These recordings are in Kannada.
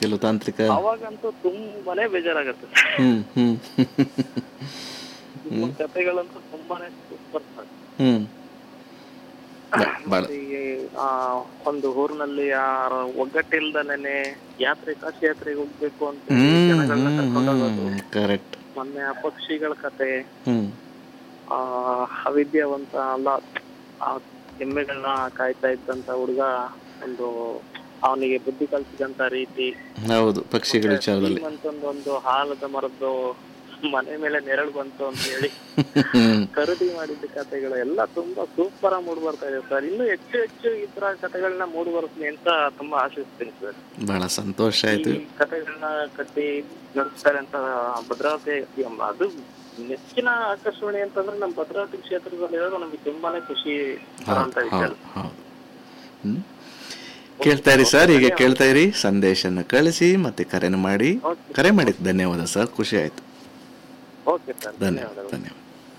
ಕೆಲವು ತಾಂತ್ರಿಕ ಅವಾಗಂತೂ ತುಂಬಾನೇ ಬೇಜಾರಾಗತ್ತೆ ಹ್ಮ್ ಹ್ಮ್ ನಿಮ್ಮ ಕಥೆಗಳಂತೂ ತುಂಬಾನೇ ಸೂಪರ್ ಸರ್ ಹ್ಮ್ ಭಾಳ ಈ, ಆ, ಒಂದು ಊರಿನಲ್ಲಿ ಆ ಒಗ್ಗಟ್ಟಿಲ್ದನೆ ಯಾತ್ರೆ ಕಾಶಿ ಯಾತ್ರೆಗೆ ಹೋಗ್ಬೇಕು ಅಂತ ಹೇಳಿ ಹ್ಮ್ ಜನಗಳನ್ನ ಹ್ಮ್ ಕರ್ಕೊಂಡು ಹೋಗೋದು ಕರೆಕ್ಟ್ ಮೊನ್ನೆ ಆ ಪಕ್ಷಿಗಳ ಕತೆ ಹ್ಮ್ ಆ ಅವಿದ್ಯಾವಂತ ಅಲ್ಲ ಆ ಎಮ್ಮೆಗಳನ್ನ ಕಾಯ್ತಾ ಇದ್ದಂತ ಹುಡುಗ ಒಂದು ಅವನಿಗೆ ಬುದ್ಧಿ ಕಲ್ಸಿದಂತ ರೀತಿ ಹೌದು ಪಕ್ಷಿಗಳ ವಿಚಾರದಲ್ಲಿ ಅಂತಂದು ಒಂದು ಹಾಲದ ಮರದ್ದು ಮನೆ ಮೇಲೆ ನೆರಳು ಬಂತು ಅಂತ ಹೇಳಿ ಹ್ಮ್ ಖರೀದಿ ಮಾಡಿದ ಕಥೆಗಳು ಎಲ್ಲ ತುಂಬಾ ಸೂಪರ್ ಆಗಿ ಮೂಡಿ ಬರ್ತಾ ಇದೆ ಸರ್ ಇನ್ನು ಹೆಚ್ಚು ಹೆಚ್ಚು ಈ ತರ ಕಥೆಗಳನ್ನ ಮೂಡಿ ಬರ್ತೀನಿ ಅಂತ ತುಂಬಾ ಆಶಿಸ್ತೀನಿ ಸರ್ ಬಹಳ ಸಂತೋಷ ಆಯ್ತು ಈ ಕಥೆಗಳನ್ನ ಕಟ್ಟಿ ನಡೆಸ್ತಾರೆ ಅಂತ ಭದ್ರಾವತಿ ಅದು ನೆಚ್ಚಿನ ಆಕರ್ಷಣೆ ಅಂತಂದ್ರೆ ನಮ್ಮ ಭದ್ರಾವತಿ ಕ್ಷೇತ್ರದಲ್ಲಿ ಇರೋದು ನಮ್ಗೆ ತುಂಬಾನೇ ಖುಷಿ ಅಂತ ವಿಚಾರ ಹೌದು ಹೌದು ಹ್ಮ್ ಕೇಳ್ತಾ ಇರಿ ಸರ್ ಹೀಗೆ ಕೇಳ್ತಾ ಇರಿ ಸಂದೇಶನ ಕಳಿಸಿ ಮತ್ತೆ ಕರೆನ ಮಾಡಿ ಓಕೆ ಕರೆ ಮಾಡಿದ್ದು ಧನ್ಯವಾದ ಸರ್ ಖುಷಿ ಆಯ್ತು ಓಕೆ ಸರ್ ಧನ್ಯವಾದ ಧನ್ಯವಾದಗಳು ಧನ್ಯವಾದ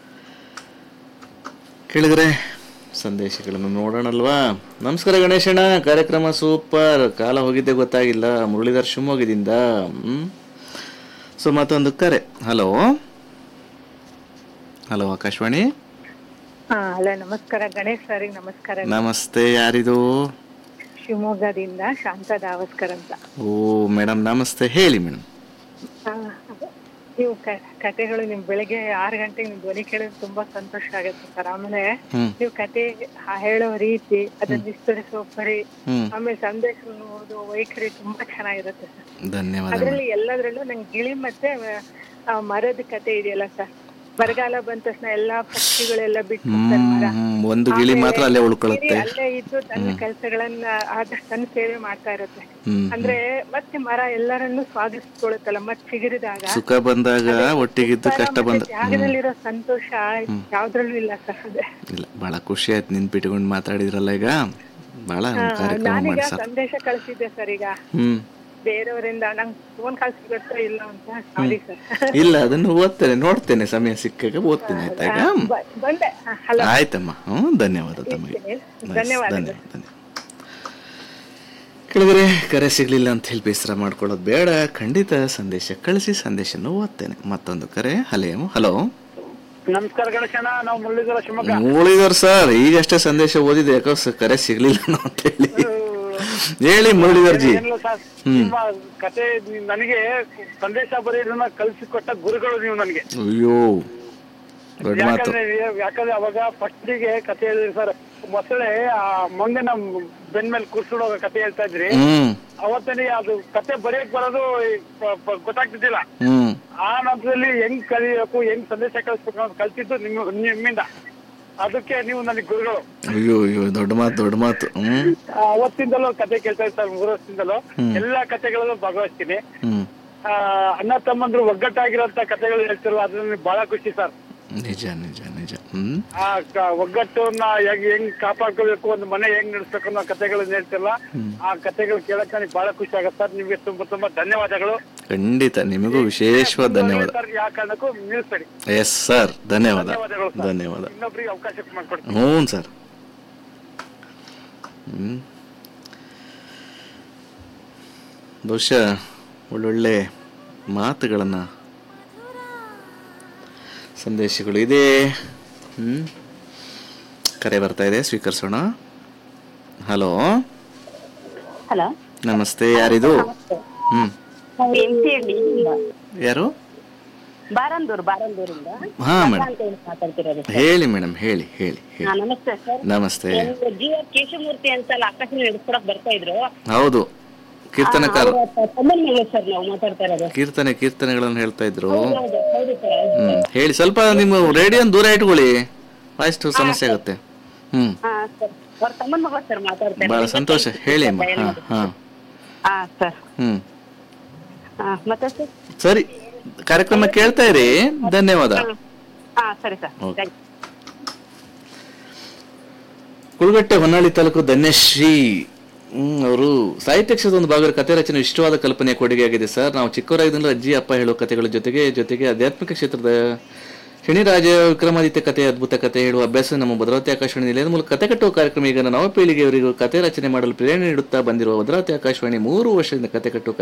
ಕೇಳಿದ್ರೆ ಸಂದೇಶಗಳನ್ನು ನೋಡೋಣಲ್ವಾ ನಮಸ್ಕಾರ ಗಣೇಶಣ್ಣ ಕಾರ್ಯಕ್ರಮ ಸೂಪರ್ ಕಾಲ ಹೋಗಿದ್ದೆ ಗೊತ್ತಾಗಿಲ್ಲ ಮುರಳೀಧರ್ ಶಿವಮೊಗ್ಗದಿಂದ ಹ್ಮ್ ಸೊ ಮತ್ತೊಂದು ಕರೆ ಹಲೋ ಹಲೋ ಆಕಾಶವಾಣಿ ಹಾ ಹಲೋ ನಮಸ್ಕಾರ ಗಣೇಶ್ ಸರಿಗೆ ನಮಸ್ಕಾರ ನಮಸ್ತೆ ಯಾರಿದು ಶಿವಮೊಗ್ಗದಿಂದ ಶಾಂತಾ ದಾವಸ್ಕರ್ ಅಂತ ಓ ಮೇಡಮ್ ನಮಸ್ತೆ ಹೇಳಿ ಮೇಡಮ್ ಆ, ನೀವು ಕ- ಕಥೆಗಳು ನಿಮ್ ಬೆಳಿಗ್ಗೆ ಆರು ಗಂಟೆಗೆ ನಿಮ್ ಧ್ವನಿ ಕೇಳಿದ್ರೆ ತುಂಬಾ ಸಂತೋಷ ಆಗುತ್ತೆ ಸರ್ ಆಮೇಲೆ ಹ್ಮ್ ನೀವು ಕತೆ ಹ- ಹೇಳೋ ರೀತಿ ಅದನ್ನ ವಿಸ್ತರಿಸೋ ಪರಿ ಹ್ಮ್ ಆಮೇಲೆ ಸಂದೇಶ ಓದೋ ವೈಖರಿ ತುಂಬಾ ಚೆನ್ನಾಗಿರುತ್ತೆ ಸರ್ ಧನ್ಯವಾದ ಅದ್ರಲ್ಲಿ ಎಲ್ಲದ್ರಲ್ಲೂ ನಂಗೆ ಗಿಳಿ ಮತ್ತೆ ಆ, ಮರದ ಕತೆ ಇದೆಯಲ್ಲ ಸರ್ ಬರಗಾಲ ಬಂದ ತಕ್ಷಣ ಎಲ್ಲಾ ಪಕ್ಷಿಗಳೆಲ್ಲ ಬಿಟ್ಟು ಹೋಗ್ತಾರೆ ಮರ ಹ್ಮ್ ಒಂದು ಗಿಳಿ ಮಾತ್ರ ಅಲ್ಲೇ ಉಳ್ಕೊಳ್ಳುತ್ತೆ ಗಿಳಿ ಅಲ್ಲೇ ಇದ್ದು ತನ್ನ ಕೆಲಸಗಳನ್ನ ಆದಷ್ಟು ತನ್ನ ಸೇವೆ ಮಾಡ್ತಾ ಇರುತ್ತೆ ಹ್ಮ್ ಅಂದ್ರೆ ಮತ್ತೆ ಮರ ಎಲ್ಲರನ್ನು ಸ್ವಾಗತಿಸ್ಕೊಳುತ್ತಲ್ಲ ಮತ್ತೆ ಚಿಗುರಿದಾಗ ಸುಖ ಬಂದಾಗ ಒಟ್ಟಿಗಿದ್ದು ಕಷ್ಟ ಬಂದ ಜಾಗದಲ್ಲಿರೋ ಸಂತೋಷ ಯಾವ್ದ್ರಲ್ಲೂ ಇಲ್ಲ ಸರ್ ಅದೇ ಇಲ್ಲ ಬಹಳ ಖುಷಿ ಆಯ್ತು ನಿನ್ಪಿಟ್ಕೊಂಡು ಮಾತಾಡಿದ್ರಲ್ಲ ಈಗ ಬಹಳ ಒಂದು ಕಾರ್ಯಕ್ರಮ ನಾನೀಗ ಮಾಡಿ ಸರ್ ಸಂದೇಶ ಕಳಿಸಿದ್ದೆ ಸರ್ ಈಗ ಹ್ಮ್ ಬೇರೆಯವರಿಂದ ನಂಗೆ ಫೋನ್ ಕಳ್ಸಿಬಿಡ್ತಾ ಇಲ್ಲ ಅಂತ ಸಾರಿ ಸರ್ ಇಲ್ಲ ಅದನ್ನು ಓದ್ತೇನೆ ನೋಡ್ತೇನೆ ಸಮಯ ಸಿಕ್ಕಾಗ ಓದ್ತೇನೆ ಆಯ್ತಾ ಈಗ ಬ- ಬಂದೆ ಹಲೋ ಆಯ್ತಮ್ಮ ಹ್ಞೂ ಧನ್ಯವಾದ ತಮಗೆ Nice, ಧನ್ಯವಾದಗಳು ಧನ್ಯವಾದ ಧನ್ಯವಾದ ಕೆಳಗಡೆ ಕರೆ ಸಿಗ್ಲಿಲ್ಲ ಅಂತ ಹೇಳಿ ಬೇಸರ ಮಾಡ್ಕೊಳ್ಳೋದು ಬೇಡ ಖಂಡಿತ ಸಂದೇಶ ಕಳಿಸಿ ಸಂದೇಶನ ಓದ್ತೇನೆ ಮತ್ತೊಂದು ಕರೆ ಹಲೇವು ಹಲೋ ನಮಸ್ಕಾರ ಗಣೇಶಣ್ಣ ನಾವು ಮುರಳೀಧರ ಶಿವಮೊಗ್ಗ ಮುರಳೀಧರ್ ಸರ್ ಈಗಷ್ಟೇ ಸಂದೇಶ ಓದಿದೆ ಯಾಕೋ ಸ- ಕರೆ ಸಿಗ್ಲಿಲ್ಲ ಅಂತ ಹೇಳಿ ಹೇಳಿ ಮುರಳೀಧರ್ ಜಿ ಏನಿಲ್ಲ ಸರ್ ನಿಮ್ಮ ಕತೆ ನನಗೆ ಸಂದೇಶ ಬರೆಯೋದನ್ನ ಕಲಿಸಿಕೊಟ್ಟ ಗುರುಗಳು ನೀವು ನನಗೆ ಅಯ್ಯೋ ದೊಡ್ಡ ಮಾತು ಯಾಕಂದ್ರೆ ಯಾಕಂದ್ರೆ ಅವಾಗ ಫಸ್ಟಿಗೆ ಕತೆ ಹೇಳಿದ್ರಿ ಸರ್ ಮೊಸಳೆ ಆ ಮಂಗನ ಬೆನ್ ಮೇಲೆ ಕೂರ್ಸ್ಕೊಂಡು ಹೋಗೋ ಕತೆ ಹೇಳ್ತಾ ಇದ್ರಿ ಹ್ಮ್ ಅವತ್ತನೇ ಅದು ಕತೆ ಬರೆಯಕ್ ಬರೋದು ಈ ಪ- ಪ- ಗೊತ್ತಾಗ್ತಿದ್ದಿಲ್ಲ ಹ್ಮ್ ಆ ನಂತರದಲ್ಲಿ ಹೆಂಗ್ ಕಲಿಬೇಕು ಹೆಂಗ್ ಸಂದೇಶ ಕಳಿಸ್ಬೇಕು ಅಂತ ಕಲ್ತಿದ್ದು ನಿಮ್ಮ ನಿಮ್ಮಿಂದ ಅದಕ್ಕೆ ನೀವು ನನಗೆ ಗುರುಗಳು ಅಯ್ಯೋ ಅಯ್ಯೋ ದೊಡ್ಡ ಮಾತು ದೊಡ್ಡ ಮಾತು ಹ್ಮ್ ಆ, ಅವತ್ತಿಂದಲೂ ಕತೆ ಕೇಳ್ತಾ ಇರ್ತಾರೆ ಮೂರು ವರ್ಷದಿಂದಲೂ ಎಲ್ಲಾ ಕತೆಗಳಲ್ಲೂ ಭಾಗವಹಿಸ್ತೀನಿ ಹ್ಮ್ ಆ, ಅಣ್ಣ ತಮ್ಮಂದ್ರು ಒಗ್ಗಟ್ಟಾಗಿರೋಂತ ಕತೆಗಳು ಹೇಳ್ತಿರಲ್ಲ ಅದ್ರ ನನಗೆ ಬಹಳ ಖುಷಿ ಸರ್ ನಿಜ ನಿಜ ನಿಜ ಹ್ಮ್ ಆ ಕ- ಒಗ್ಗಟ್ಟನ್ನ ಹೆಂಗ್ ಹೆಂಗ್ ಕಾಪಾಡ್ಕೋಬೇಕು ಒಂದು ಮನೆ ಹೆಂಗ್ ನಡೆಸ್ಬೇಕು ಅನ್ನೋ ಕತೆಗಳನ್ನ ಹೇಳ್ತಿರಲ್ಲ ಆ ಕತೆಗಳು ಕೇಳಕ್ ನನಗೆ ಬಹಳ ಖುಷಿ ಆಗತ್ತೆ ಸರ್ ನಿಮ್ಗೆ ತುಂಬಾ ತುಂಬಾ ಧನ್ಯವಾದಗಳು ಖಂಡಿತ ನಿಮಗೂ ವಿಶೇಷವಾದ ಧನ್ಯವಾದ ಸರ್ ಯಾವ ಕಾರಣಕ್ಕೂ ನಿಲ್ಲಿಸ್ಬೇಡಿ ಎಸ್ ಸರ್ ಧನ್ಯವಾದ ಧನ್ಯವಾದಗಳು ಸರ್. ಧನ್ಯವಾದ ಇನ್ನೊಬ್ರಿಗೆ ಅವಕಾಶ ಮಾಡ್ಕೊಡ್ತೀನಿ ಹ್ಞೂ ಸರ್ ಹ್ಮ್ ಬಹುಶಃ ಒಳ್ಳೊಳ್ಳೆ ಮಾತುಗಳನ್ನು ಸಂದೇಶಗಳು ಇದೆ ಹ್ಮ್ ಕರೆ ಬರ್ತಾ ಇದೆ ಸ್ವೀಕರಿಸೋಣ ಹಲೋ ಹಲೋ ನಮಸ್ತೆ ಯಾರಿದು ಹ್ಮ್ ಎಂಟಿ ಯಾರು ಬಾರಂದೂರು ಬಾರಂದೂರಿಂದ ಹಾ ಮೇಡಮ್ ಅಂತ ಹೇಳಿ ಮಾತಾಡ್ತಿರೋದು ಹೇಳಿ ಮೇಡಮ್ ಹೇಳಿ ಹೇಳಿ ಹೇಳಿ ಹಾ, ನಮಸ್ತೆ ಸರ್ ನಮಸ್ತೆ ನಮ್ಗೆ ಜೀವ ಕೇಶಮೂರ್ತಿ ಅಂತ ಅಲ್ಲಿ ಆಕಾಶ ನಡೆಸ್ಕೊಡಕ್ ಬರ್ತಾ ಇದ್ರು ಹೌದು ಕೀರ್ತನಕಾರ ಅವ್ರ ತಮ್ಮನ ಮಗಳು ಸರ್ ನಾವು ಮಾತಾಡ್ತಾ ಇರೋದು ಕೀರ್ತನೆ ಕೀರ್ತನೆಗಳನ್ನು ಹೇಳ್ತಾ ಇದ್ರು ಹೌದು ಹೌದು ಸರ್ ಹ್ಮ್ ಹೇಳಿ ಸ್ವಲ್ಪ ನಿಮ್ಮ ರೇಡಿಯೋನ್ ದೂರ ಇಟ್ಕೊಳ್ಳಿ ವಾಯ್ಸ್ ಸಮಸ್ಯೆ ಆಗುತ್ತೆ ಹ್ಮ್ ಹಾ ಸರ್ ಅವ್ರ ತಮ್ಮನ ಮಗಳು ಸರ್ ಮಾತಾಡ್ತಾ ಬಹಳ ಇರೋದು. ಸಂತೋಷ ಹೇಳಿ ಅಮ್ಮ ಹಾ ಹಾ ಹಾ ಸರ್ ಹ್ಮ್ ಹಾ ಮತ್ತೆ ಸರ್ ಸರಿ ಕಾರ್ಯಕ್ರಮ ಕೇಳ್ತಾ ಇರಿ ಧನ್ಯವಾದ ಹಾ ಸರಿ sir okay. Thank you. Kulagatte Honnali taluk Dhanyashree ಹ್ಮ್ ಅವರು ಸಾಹಿತ್ಯ ಕ್ಷೇತ್ರದ ಒಂದು ಭಾಗದ ಕಥೆ ರಚನೆ ಇಷ್ಟವಾದ ಕಲ್ಪನೆಯ ಕೊಡುಗೆಯಾಗಿದೆ ಸರ್ ನಾವು ಚಿಕ್ಕವರಾಗಿದ್ದಂದ್ರೆ ಅಜ್ಜಿ ಅಪ್ಪ ಹೇಳೋ ಕಥೆಗಳ ಜೊತೆಗೆ ಜೊತೆಗೆ ಆಧ್ಯಾತ್ಮಿಕ ಕ್ಷೇತ್ರದ ಶನಿರಾಜ ವಿಕ್ರಮಾದಿತ್ಯ ಕಥೆ ಅದ್ಭುತ ಕಥೆ ಹೇಳುವ ಅಭ್ಯಾಸ ನಮ್ಮ ಭದ್ರಾವತಿ ಆಕಾಶವಾಣಿ ನಿಲಯದ ಮೂಲಕ ಕತೆ ಕಟ್ಟುವ ಕಾರ್ಯಕ್ರಮ ಈಗ ನವ ಪೀಳಿಗೆಯವರಿಗೂ ಕತೆ ರಚನೆ ಮಾಡಲು ಪ್ರೇರಣೆ ನೀಡುತ್ತಾ ಬಂದಿರುವ ಭದ್ರಾವತಿ ಆಕಾಶವಾಣಿ ಮೂರು ವರ್ಷದಿಂದ ಕತೆ ಕಟ್ಟುವ